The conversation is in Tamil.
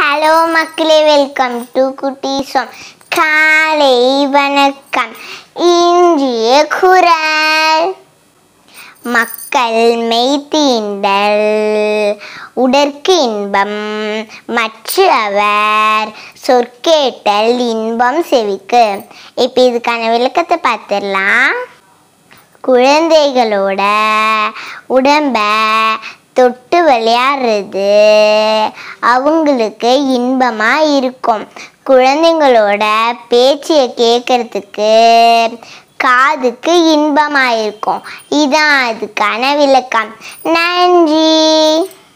ஹலோ மக்களே வெல்கம் டு குட்டீசம் காலை வணக்கம் இன்றைய குரல் மக்கள் மெய்தீண்டல் உடற்கு இன்பம் மற்ற அவர் சொற்கேட்டல் இன்பம் செவிக்கு இப்போ இதுக்கான விளக்கத்தை பார்த்துடலாம் குழந்தைகளோட உடம்ப தொட்டு விளையாடுறது அவங்களுக்கு இன்பமாக இருக்கும் குழந்தைங்களோட பேச்சையை கேட்கறதுக்கு காதுக்கு இன்பமாக இருக்கும் இதான் அதுக்கான விளக்கம் நன்றி